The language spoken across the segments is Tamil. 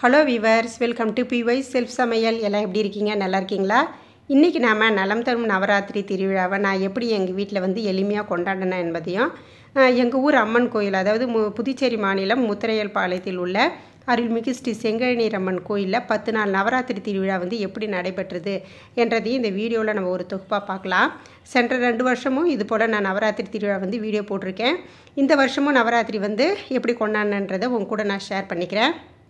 hello viewers welcome to BY self சமையல் எல்லாம் எப்படி இருக்கீங்க நல்லா இருக்கீங்களா இன்றைக்கி நாம் நலம் தரும் நவராத்திரி திருவிழாவை நான் எப்படி எங்கள் வீட்டில் வந்து எளிமையாக கொண்டாடினேன் என்பதையும் எங்கள் ஊர் அம்மன் கோயில் அதாவது மு புதுச்சேரி மாநிலம் முத்திரையல் பாளையத்தில் உள்ள அருள்மிகு ஸ்ரீ செங்கழநீர் அம்மன் கோயிலில் பத்து நாள் நவராத்திரி திருவிழா வந்து எப்படி நடைபெற்றது என்றதையும் இந்த வீடியோவில் நம்ம ஒரு தொகுப்பாக பார்க்கலாம் சென்ற ரெண்டு வருஷமும் இது போல் நான் நவராத்திரி திருவிழா வந்து வீடியோ போட்டிருக்கேன் இந்த வருஷமும் நவராத்திரி வந்து எப்படி கொண்டாடினன்றதை உங்க கூட நான் ஷேர் பண்ணிக்கிறேன்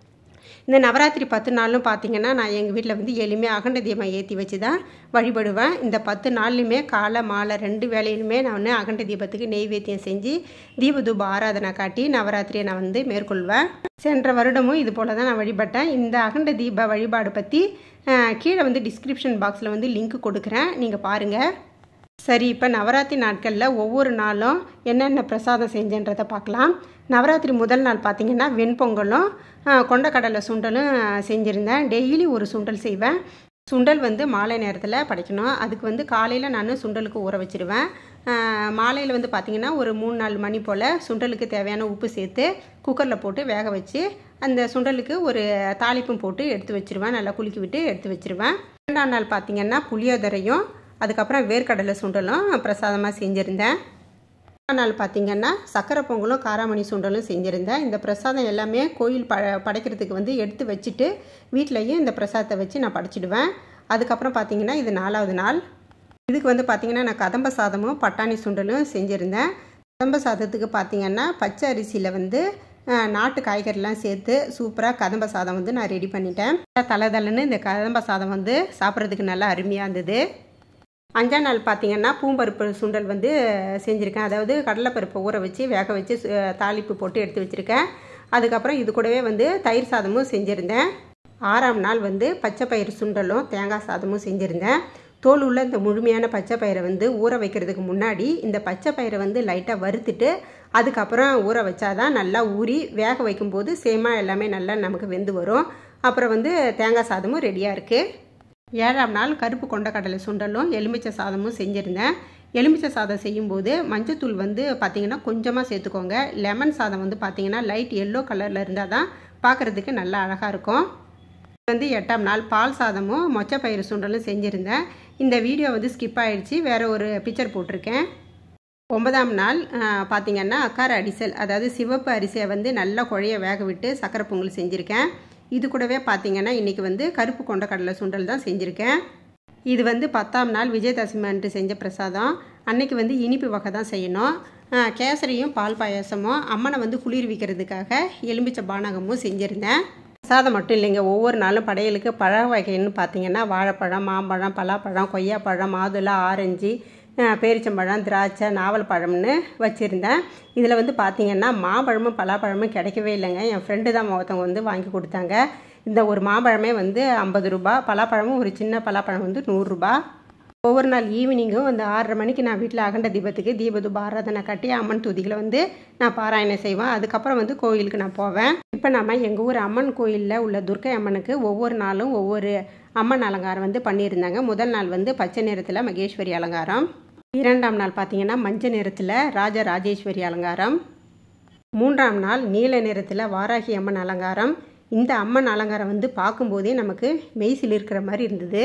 இந்த நவராத்திரி பத்து நாளும் பார்த்தீங்கன்னா நான் எங்கள் வீட்டில் வந்து எளிமையாக அகண்ட தீபம் ஏற்றி வச்சு தான் வழிபடுவேன் இந்த பத்து நாள்லையுமே காலை மாலை ரெண்டு வேலையிலுமே நான் வந்து அகண்ட தீபத்துக்கு நெய்வேத்தியம் செஞ்சு தீபதூப ஆராதனை காட்டி நவராத்திரியை நான் வந்து மேற்கொள்வேன் சென்ற வருடமும் இது போல் தான் நான் வழிபட்டேன் இந்த அகண்ட தீப வழிபாடு பற்றி கீழே வந்து டிஸ்கிரிப்ஷன் பாக்ஸில் வந்து லிங்க் கொடுக்குறேன் நீங்கள் பாருங்கள் சரி இப்போ நவராத்திரி நாட்களில் ஒவ்வொரு நாளும் என்னென்ன பிரசாதம் செஞ்சேன்றதை பார்க்கலாம் நவராத்திரி முதல் நாள் பார்த்திங்கன்னா வெண்பொங்கலும் கொண்டக்கடலை சுண்டலும் செஞ்சுருந்தேன் டெய்லி ஒரு சுண்டல் செய்வேன் சுண்டல் வந்து மாலை நேரத்தில் படைக்கணும் அதுக்கு வந்து காலையில் நான் சுண்டலுக்கு ஊற வச்சுருவேன் மாலையில் வந்து பார்த்திங்கன்னா ஒரு மூணு நாலு மணி போல் சுண்டலுக்கு தேவையான உப்பு சேர்த்து குக்கரில் போட்டு வேக வச்சு அந்த சுண்டலுக்கு ஒரு தாளிப்பும் போட்டு எடுத்து வச்சுருவேன் நல்லா குலுக்கி விட்டு எடுத்து வச்சுருவேன் ரெண்டாம் நாள் பார்த்திங்கன்னா புளியோதரையும் அதுக்கப்புறம் வேர்க்கடலை சுண்டலும் பிரசாதமாக செஞ்சுருந்தேன் நாள் பார்த்திங்கன்னா சக்கரை பொங்கலும் காராமணி சுண்டலும் செஞ்சுருந்தேன் இந்த பிரசாதம் எல்லாமே கோயில் ப படைக்கிறதுக்கு வந்து எடுத்து வச்சுட்டு வீட்லேயும் இந்த பிரசாதத்தை வச்சு நான் படைச்சிடுவேன் அதுக்கப்புறம் பார்த்திங்கன்னா இது நாலாவது நாள் இதுக்கு வந்து பார்த்திங்கன்னா நான் கதம்ப சாதமும் பட்டாணி சுண்டலும் செஞ்சுருந்தேன் கதம்ப சாதத்துக்கு பார்த்திங்கன்னா பச்சை அரிசியில் வந்து நாட்டு காய்கறிலாம் சேர்த்து சூப்பராக கதம்ப சாதம் வந்து நான் ரெடி பண்ணிட்டேன் தலை தலைன்னு இந்த கதம்ப சாதம் வந்து சாப்பிட்றதுக்கு நல்லா அருமையாக இருந்தது அஞ்சாம் நாள் பார்த்திங்கன்னா பூம்பருப்பு சுண்டல் வந்து செஞ்சுருக்கேன் அதாவது கடலைப்பருப்பை ஊற வச்சு வேக வச்சு தாளிப்பு போட்டு எடுத்து வச்சுருக்கேன் அதுக்கப்புறம் இது கூடவே வந்து தயிர் சாதமும் செஞ்சுருந்தேன் ஆறாம் நாள் வந்து பச்சை பயிறு சுண்டலும் தேங்காய் சாதமும் செஞ்சுருந்தேன் தோல் உள்ள இந்த முழுமையான பச்சை பயிரை வந்து ஊற வைக்கிறதுக்கு முன்னாடி இந்த பச்சை பயிரை வந்து லைட்டாக வறுத்துட்டு அதுக்கப்புறம் ஊற வச்சாதான் நல்லா ஊறி வேக வைக்கும்போது சேமாக எல்லாமே நல்லா நமக்கு வெந்து வரும் அப்புறம் வந்து தேங்காய் சாதமும் ரெடியாக இருக்குது ஏழாம் நாள் கருப்பு கொண்டக்கடலை சுண்டலும் எலுமிச்சை சாதமும் செஞ்சுருந்தேன் எலுமிச்சை சாதம் செய்யும்போது மஞ்சத்தூள் வந்து பார்த்திங்கன்னா கொஞ்சமாக சேர்த்துக்கோங்க லெமன் சாதம் வந்து பார்த்திங்கன்னா லைட் எல்லோ கலரில் இருந்தால் தான் பார்க்குறதுக்கு நல்லா அழகாக இருக்கும் வந்து எட்டாம் நாள் பால் சாதமும் மொச்சப்பயிறு சுண்டலும் செஞ்சுருந்தேன் இந்த வீடியோ வந்து ஸ்கிப் ஆகிடுச்சு வேறு ஒரு பிக்சர் போட்டிருக்கேன் ஒன்பதாம் நாள் பார்த்திங்கன்னா அக்கார அடிசல் அதாவது சிவப்பு அரிசியை வந்து நல்லா குழைய வேக விட்டு சக்கரை பொங்கல் செஞ்சுருக்கேன் இது கூடவே பார்த்தீங்கன்னா இன்றைக்கி வந்து கருப்பு கொண்டக்கடலை சுண்டல் தான் செஞ்சுருக்கேன் இது வந்து பத்தாம் நாள் விஜயதசமி அன்று செஞ்ச பிரசாதம் அன்னைக்கு வந்து இனிப்பு வகை தான் செய்யணும் கேசரியும் பால் பாயாசமும் அம்மனை வந்து குளிர்விக்கிறதுக்காக எலும்பிச்சை பானகமும் செஞ்சுருந்தேன் பிரசாதம் மட்டும் இல்லைங்க ஒவ்வொரு நாளும் படையலுக்கு பழ வகைன்னு பார்த்தீங்கன்னா வாழைப்பழம் மாம்பழம் பலாப்பழம் கொய்யாப்பழம் மாதுளை ஆரஞ்சு பேரிச்சம்பழம் திராட்சை நாவல் பழம்னு வச்சுருந்தேன் இதில் வந்து பார்த்திங்கன்னா மாம்பழமும் பலாப்பழமும் கிடைக்கவே இல்லைங்க என் ஃப்ரெண்டு தான் ஒருத்தவங்க வந்து வாங்கி கொடுத்தாங்க இந்த ஒரு மாம்பழமே வந்து ஐம்பது ரூபா பலாப்பழமும் ஒரு சின்ன பலாப்பழம் வந்து நூறுரூபா ஒவ்வொரு நாள் ஈவினிங்கும் வந்து ஆறரை மணிக்கு நான் வீட்டில் அகண்ட தீபத்துக்கு தீபதூப ஆராதனை கட்டி அம்மன் தூதிகளை வந்து நான் பாராயணம் செய்வேன் அதுக்கப்புறம் வந்து கோயிலுக்கு நான் போவேன் இப்போ நம்ம எங்கள் ஊர் அம்மன் கோயிலில் உள்ள துர்க்கை அம்மனுக்கு ஒவ்வொரு நாளும் ஒவ்வொரு அம்மன் அலங்காரம் வந்து பண்ணியிருந்தாங்க முதல் நாள் வந்து பச்சை நிறத்தில் மகேஸ்வரி அலங்காரம் இரண்டாம் நாள் பார்த்தீங்கன்னா மஞ்சள் நிறத்தில் ராஜ ராஜேஸ்வரி அலங்காரம் மூன்றாம் நாள் நீல நிறத்தில் வாராகி அம்மன் அலங்காரம் இந்த அம்மன் அலங்காரம் வந்து பார்க்கும்போதே நமக்கு மெய்சில் இருக்கிற மாதிரி இருந்தது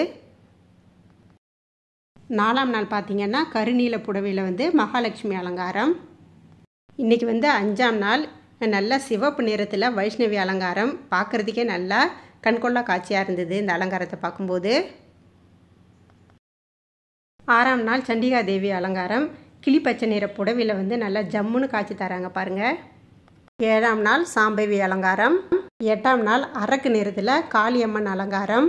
நாலாம் நாள் பார்த்தீங்கன்னா கருநீல புடவையில் வந்து மகாலட்சுமி அலங்காரம் இன்றைக்கி வந்து அஞ்சாம் நாள் நல்ல சிவப்பு நிறத்தில் வைஷ்ணவி அலங்காரம் பார்க்குறதுக்கே நல்லா கண்கொள்ளா காட்சியாக இருந்தது இந்த அலங்காரத்தை பார்க்கும்போது ஆறாம் நாள் சண்டிகா தேவி அலங்காரம் கிளிப்பச்சை நிற புடவையில் வந்து நல்லா ஜம்முன்னு காட்சி தராங்க பாருங்கள் ஏழாம் நாள் சாம்பவி அலங்காரம் எட்டாம் நாள் அரக்கு நிறத்தில் காளியம்மன் அலங்காரம்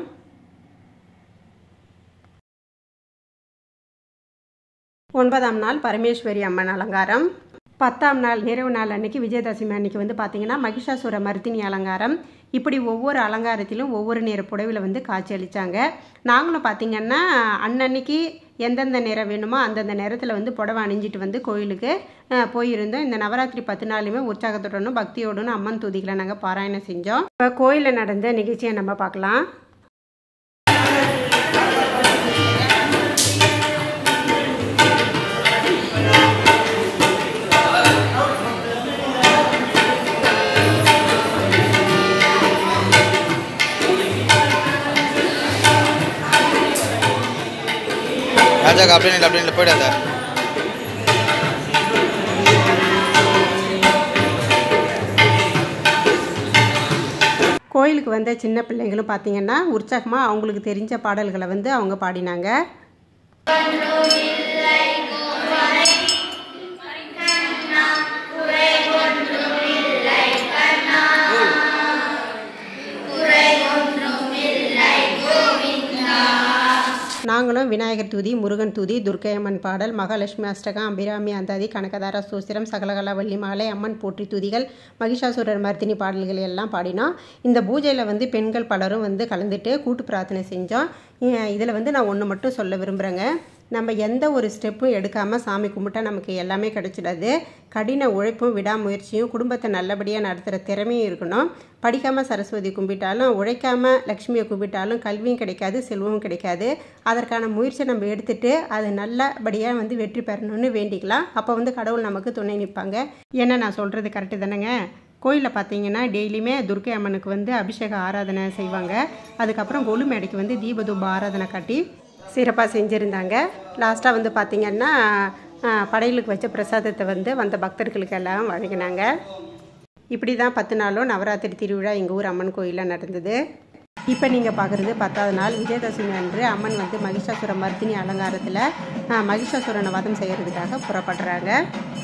ஒன்பதாம் நாள் பரமேஸ்வரி அம்மன் அலங்காரம் பத்தாம் நாள் நிறைவு நாள் அன்னைக்கு விஜயதசமி அன்னைக்கு வந்து பார்த்தீங்கன்னா மகிஷாசுர மருத்தினி அலங்காரம் இப்படி ஒவ்வொரு அலங்காரத்திலும் ஒவ்வொரு நேர புடவையில் வந்து காட்சி அளித்தாங்க நாங்களும் பார்த்திங்கன்னா அன்னன்னைக்கு எந்தெந்த நேரம் வேணுமோ அந்தந்த நேரத்தில் வந்து புடவை அணிஞ்சிட்டு வந்து கோயிலுக்கு போயிருந்தோம் இந்த நவராத்திரி பத்து நாளுமே உற்சாகத்துடனும் பக்தியோடனும் அம்மன் தூதிகளை நாங்கள் பாராயணம் செஞ்சோம் இப்போ கோயிலில் நடந்த நிகழ்ச்சியை நம்ம பார்க்கலாம் ராஜாக்கு அப்படின்னு இல்லை அப்படின்னு இல்லை போயிடாத கோயிலுக்கு வந்த சின்ன பிள்ளைங்களும் பார்த்தீங்கன்னா உற்சாகமாக அவங்களுக்கு தெரிஞ்ச பாடல்களை வந்து அவங்க பாடினாங்க நாங்களும் விநாயகர் தூதி முருகன் தூதி துர்க்கையம்மன் பாடல் மகாலட்சுமி அஷ்டகம் அபிராமி அந்தாதி கனகதார சூசிரம் சகலகலா வள்ளி மாலை அம்மன் போற்றி துதிகள் மகிஷாசுரர் மர்த்தினி பாடல்கள் எல்லாம் பாடினோம் இந்த பூஜையில் வந்து பெண்கள் பலரும் வந்து கலந்துட்டு கூட்டு பிரார்த்தனை செஞ்சோம் இதில் வந்து நான் ஒன்று மட்டும் சொல்ல விரும்புகிறேங்க நம்ம எந்த ஒரு ஸ்டெப்பும் எடுக்காமல் சாமி கும்பிட்டா நமக்கு எல்லாமே கிடைச்சிடாது கடின உழைப்பும் விடாமுயற்சியும் குடும்பத்தை நல்லபடியாக நடத்துகிற திறமையும் இருக்கணும் படிக்காமல் சரஸ்வதி கும்பிட்டாலும் உழைக்காமல் லக்ஷ்மியை கும்பிட்டாலும் கல்வியும் கிடைக்காது செல்வமும் கிடைக்காது அதற்கான முயற்சியை நம்ம எடுத்துட்டு அது நல்லபடியாக வந்து வெற்றி பெறணும்னு வேண்டிக்கலாம் அப்போ வந்து கடவுள் நமக்கு துணை நிற்பாங்க ஏன்னா நான் சொல்கிறது கரெக்டு தானேங்க கோயிலில் பார்த்தீங்கன்னா டெய்லியுமே துர்க்கை அம்மனுக்கு வந்து அபிஷேக ஆராதனை செய்வாங்க அதுக்கப்புறம் கொலு மேடைக்கு வந்து தீபதூப ஆராதனை காட்டி சிறப்பாக செஞ்சுருந்தாங்க லாஸ்ட்டாக வந்து பார்த்திங்கன்னா படையலுக்கு வச்ச பிரசாதத்தை வந்து வந்த பக்தர்களுக்கு எல்லாம் வழங்கினாங்க இப்படி தான் பத்து நாளும் நவராத்திரி திருவிழா எங்கள் ஊர் அம்மன் கோயிலில் நடந்தது இப்போ நீங்கள் பார்க்குறது பத்தாவது நாள் விஜயதசமி அன்று அம்மன் வந்து மகிஷாசுர மர்த்தினி அலங்காரத்தில் மகிஷாசுரனை வதம் செய்கிறதுக்காக புறப்படுறாங்க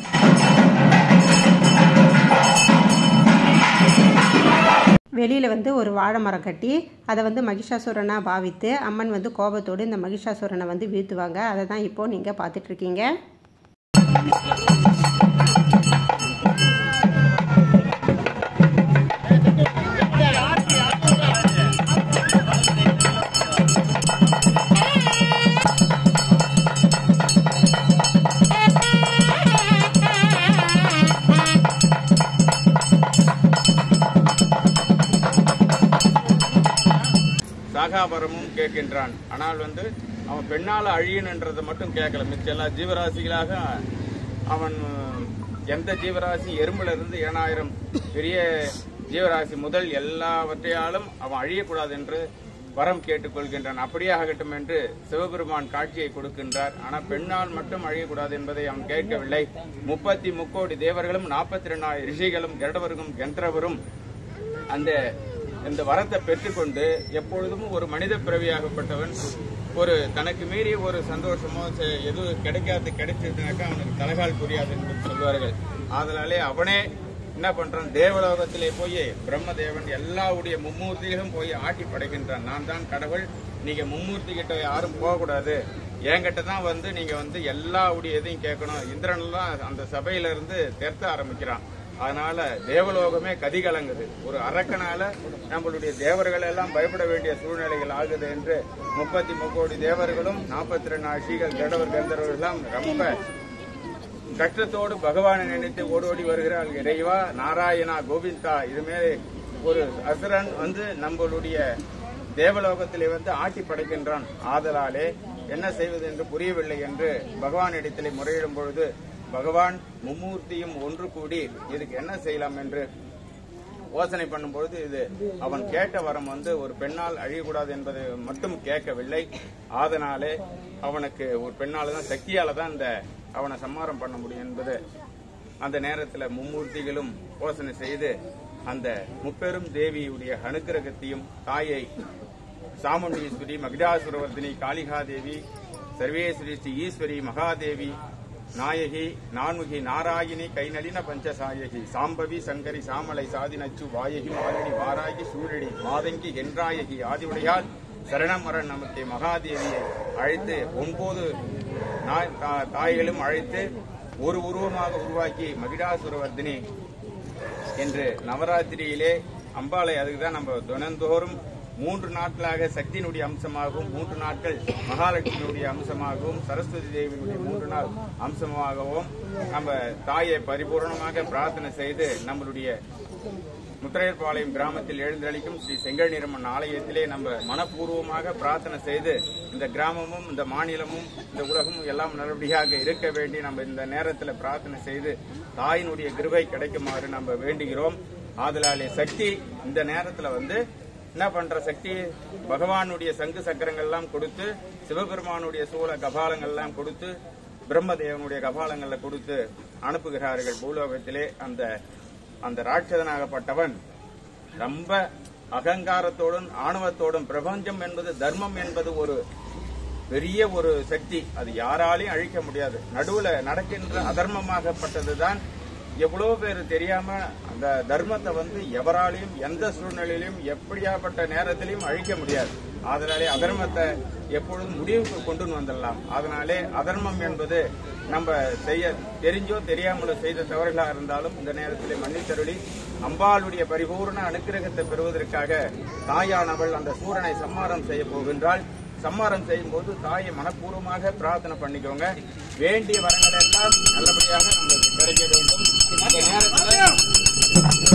வெளியில் வந்து ஒரு வாழை மரம் கட்டி அதை வந்து மகிஷாசுரனாக பாவித்து அம்மன் வந்து கோபத்தோடு இந்த மகிஷாசுரனை வந்து வீழ்த்துவாங்க அதை தான் இப்போது நீங்கள் பார்த்துட்ருக்கீங்க சாகாபரமும் கேட்கின்றான் ஆனால் வந்து அவன் பெண்ணால அழியணுன்றதை மட்டும் கேட்கல மிச்ச எல்லா ஜீவராசிகளாக அவன் எந்த ஜீவராசி எறும்புல இருந்து ஏழாயிரம் பெரிய ஜீவராசி முதல் எல்லாவற்றையாலும் அவன் அழியக்கூடாது என்று வரம் கேட்டுக்கொள்கின்றான் அப்படியே ஆகட்டும் என்று சிவபெருமான் காட்சியை கொடுக்கின்றார் ஆனால் பெண்ணால் மட்டும் அழியக்கூடாது என்பதை அவன் கேட்கவில்லை முப்பத்தி முக்கோடி தேவர்களும் நாற்பத்தி ரெண்டாயிரம் ரிஷிகளும் கருடவரும் கந்தரவரும் அந்த இந்த வரத்தை பெற்றுக்கொண்டு எப்பொழுதும் ஒரு மனித பிறவியாகப்பட்டவன் ஒரு தனக்கு மீறி ஒரு சந்தோஷமோ ச- எது கிடைக்காது கிடைச்சதுனாக்கா அவனுக்கு தலைகால் புரியாது என்று சொல்வார்கள் ஆதலாலே அவனே என்ன பண்றான் தேவலோகத்திலே போய் பிரம்மதேவன் எல்லாவுடைய மும்மூர்த்திகளும் போய் ஆட்டி படைக்கின்றான் நான் தான் கடவுள் நீங்க மும்மூர்த்தி கிட்ட யாரும் போகக்கூடாது என்கிட்ட தான் வந்து நீங்க வந்து எல்லாவுடைய இதையும் கேட்கணும் இந்திரன் எல்லாம் அந்த சபையில இருந்து தெர்த்த ஆரம்பிக்கிறான் அதனால தேவலோகமே கதி கலங்குது ஒரு அரக்கனால நம்மளுடைய தேவர்கள் எல்லாம் பயப்பட வேண்டிய சூழ்நிலைகள் ஆகுது என்று முப்பத்தி முக்கோடி தேவர்களும் நாற்பத்தி ரெண்டு ஆட்சிகள் கடவர் கந்தர்வர்கள் எல்லாம் ரொம்ப கஷ்டத்தோடு பகவானை நினைத்து ஓடோடி வருகிறார்கள் இறைவா நாராயணா கோவிந்தா இது மேலே ஒரு அசுரன் வந்து நம்மளுடைய தேவலோகத்திலே வந்து ஆட்சி படைக்கின்றான் ஆதலாலே என்ன செய்வது என்று புரியவில்லை என்று பகவானிடத்திலே முறையிடும் பொழுது பகவான் மும்மூர்த்தியும் ஒன்று கூடி இதுக்கு என்ன செய்யலாம் என்று யோசனை பண்ணும்பொழுது இது அவன் கேட்ட வரம் வந்து ஒரு பெண்ணால் அழியக்கூடாது என்பதை மட்டும் கேட்கவில்லை ஆதனாலே அவனுக்கு ஒரு பெண்ணால தான் சக்தியால தான் இந்த அவனை சம்மாரம் பண்ண முடியும் என்பது அந்த நேரத்தில் மும்மூர்த்திகளும் யோசனை செய்து அந்த முப்பெரும் தேவியுடைய அனுக்கிரகத்தையும் தாயை சாமுண்டீஸ்வரி மகிடாசுரவர்தினி காளிகாதேவி சர்வேஸ்வரி ஸ்ரீ ஈஸ்வரி மகாதேவி நாயகி நான்முகி நாராயணி கைநளின பஞ்சசாயகி சாம்பவி சங்கரி சாமலை சாதினச்சு வாயகி மாலினி வாராகி சூழடி மாதங்கி என்றாயகி ஆதிவுடையால் சரணமரன் நமக்கு மகாதேவியை அழைத்து ஒன்பது நாய்- தா- தாய்களும் அழைத்து ஒரு உருவமாக உருவாக்கி மகிடாசுரவர்தினி என்று நவராத்திரியிலே அம்பாளை அதுக்கு தான் நம்ம தினந்தோறும் மூன்று நாட்களாக சக்தியினுடைய அம்சமாகவும் மூன்று நாட்கள் மகாலட்சுமியுடைய அம்சமாகவும் சரஸ்வதி தேவியினுடைய மூன்று நாள் அம்சமாகவும் நம்ம தாயை பரிபூர்ணமாக பிரார்த்தனை செய்து நம்மளுடைய முத்திரையர்பாளையம் கிராமத்தில் எழுந்தளிக்கும் ஸ்ரீ செங்கல் நிறமன் ஆலயத்திலே நம்ம மனப்பூர்வமாக பிரார்த்தனை செய்து இந்த கிராமமும் இந்த மாநிலமும் இந்த உலகமும் எல்லாம் நல்லபடியாக இருக்க வேண்டி நம்ம இந்த நேரத்தில் பிரார்த்தனை செய்து தாயினுடைய கிருபை கிடைக்குமாறு நம்ம வேண்டுகிறோம் ஆதலாலே சக்தி இந்த நேரத்தில் வந்து என்ன பண்ற சக்தி பகவானுடைய சங்கு சக்கரங்கள் எல்லாம் கொடுத்து சிவபெருமானுடைய சூழ கபாலங்கள் எல்லாம் கொடுத்து பிரம்மதேவனுடைய கபாலங்களை கொடுத்து அனுப்புகிறார்கள் பூலோகத்திலே அந்த அந்த ராட்சதனாகப்பட்டவன் ரொம்ப அகங்காரத்தோடும் ஆணவத்தோடும் பிரபஞ்சம் என்பது தர்மம் என்பது ஒரு பெரிய ஒரு சக்தி அது யாராலையும் அழிக்க முடியாது நடுவுல நடக்கின்ற அதர்மமாகப்பட்டதுதான் எவ்வளவு பேர் தெரியாம அந்த தர்மத்தை வந்து எவராலையும் எந்த சூழ்நிலையிலும் எப்படியாப்பட்ட நேரத்திலையும் அழிக்க முடியாது அதனாலே அதர்மத்தை எப்பொழுதும் முடிவுக்கு கொண்டு வந்துடலாம் அதனாலே அதர்மம் என்பது நம்ம செய்ய தெரிஞ்சோ தெரியாமலோ செய்த தவறுகளா இருந்தாலும் இந்த நேரத்தில் மன்னித்தருளி அம்பாளுடைய பரிபூர்ண அனுக்கிரகத்தை பெறுவதற்காக தாயானவள் அந்த சூரனை சம்மாரம் செய்ய போகின்றாள் சம்மாரம் செய்யும் போது தாயை மனப்பூர்வமாக பிரார்த்தனை பண்ணிக்கோங்க வேண்டிய வரங்கள் எல்லாம் நல்லபடியாக நம்மளுக்கு கிடைக்க வேண்டும் இந்த நேரத்தில்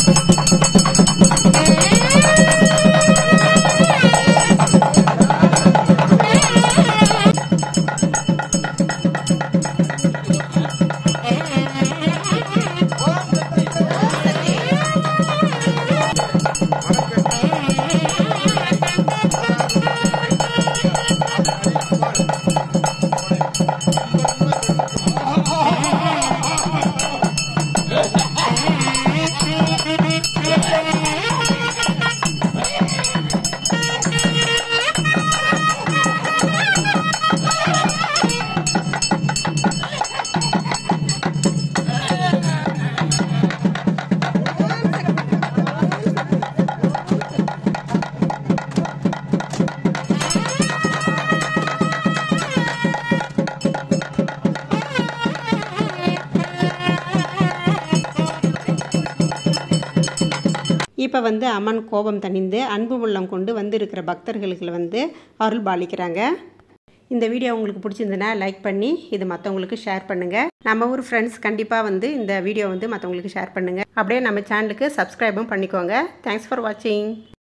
இப்போ வந்து அம்மன் கோபம் தணிந்து அன்பு உள்ளம் கொண்டு வந்திருக்கிற பக்தர்களுக்கு வந்து அருள் பாலிக்கிறாங்க இந்த வீடியோ உங்களுக்கு பிடிச்சிருந்ததுன்னா லைக் பண்ணி இது மற்றவங்களுக்கு ஷேர் பண்ணுங்கள் நம்ம ஊர் ஃப்ரெண்ட்ஸ் கண்டிப்பாக வந்து இந்த வீடியோ வந்து மற்றவங்களுக்கு ஷேர் பண்ணுங்கள் அப்படியே நம்ம சேனலுக்கு சப்ஸ்கிரைபும் பண்ணிக்கோங்க தேங்க்ஸ் ஃபார் வாட்சிங்